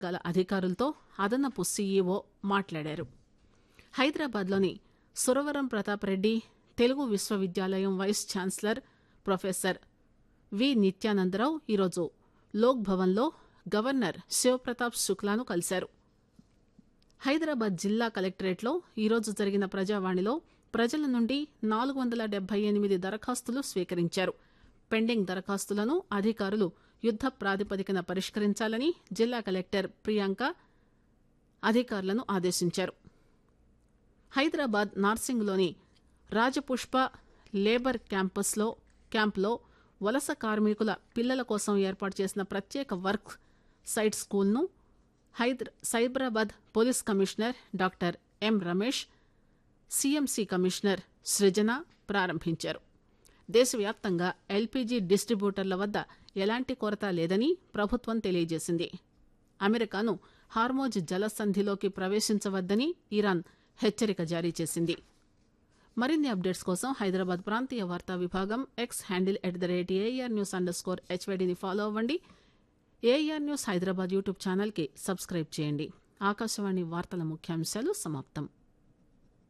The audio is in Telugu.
గల అధికారులతో అదనపు సీఈఓ మాట్లాడారు హైదరాబాద్లోని సురవరం ప్రతాప్ రెడ్డి తెలుగు విశ్వవిద్యాలయం vice chancellor professor V Nityanandarao ఈరోజు లోక్ భవన్లో గవర్నర్ శివప్రతాప్ శుక్లాను కలిశారు హైదరాబాద్ జిల్లా కలెక్టరేట్లో ఈరోజు జరిగిన ప్రజావాణిలో ప్రజల నుండి నాలుగు వందల డెబ్బై ఎనిమిది దరఖాస్తులు స్వీకరించారు పెండింగ్ దరఖాస్తులను అధికారులు యుద్ద ప్రాతిపదికన పరిష్కరించాలని జిల్లా కలెక్టర్ ప్రియాంక అధికారులను ఆదేశించారు హైదరాబాద్ నార్సింగ్లోని రాజపుష్ప లేబర్ క్యాంపస్లో క్యాంప్లో వలస కార్మికుల పిల్లల కోసం ఏర్పాటు చేసిన ప్రత్యేక వర్క్ సైట్ స్కూల్ను హైదర్ Cyberabad police commissioner doctor M Ramesh CMC commissioner Srujana ప్రారంభించారు దేశవ్యాప్తంగా ఎల్పీజీ డిస్ట్రిబ్యూటర్ల వద్ద ఎలాంటి కొరత లేదని ప్రభుత్వం తెలియజేసింది అమెరికాను హార్మోజ్ జలసంధిలోకి ప్రవేశించవద్దని ఇరాన్ హెచ్చరిక జారీ చేసింది మరిన్ని అప్డేట్స్ కోసం హైదరాబాద్ ప్రాంతీయ వార్తా విభాగం X handle at the rate AR news underscore స్కోర్ హెచ్వైడిని ఫాలో అవ్వండి ఏఆర్ న్యూస్ హైదరాబాద్ యూట్యూబ్ ఛానల్కి సబ్స్క్రైబ్ చేయండి ఆకాశవాణి వార్తల ముఖ్యాంశాలు సమాప్తం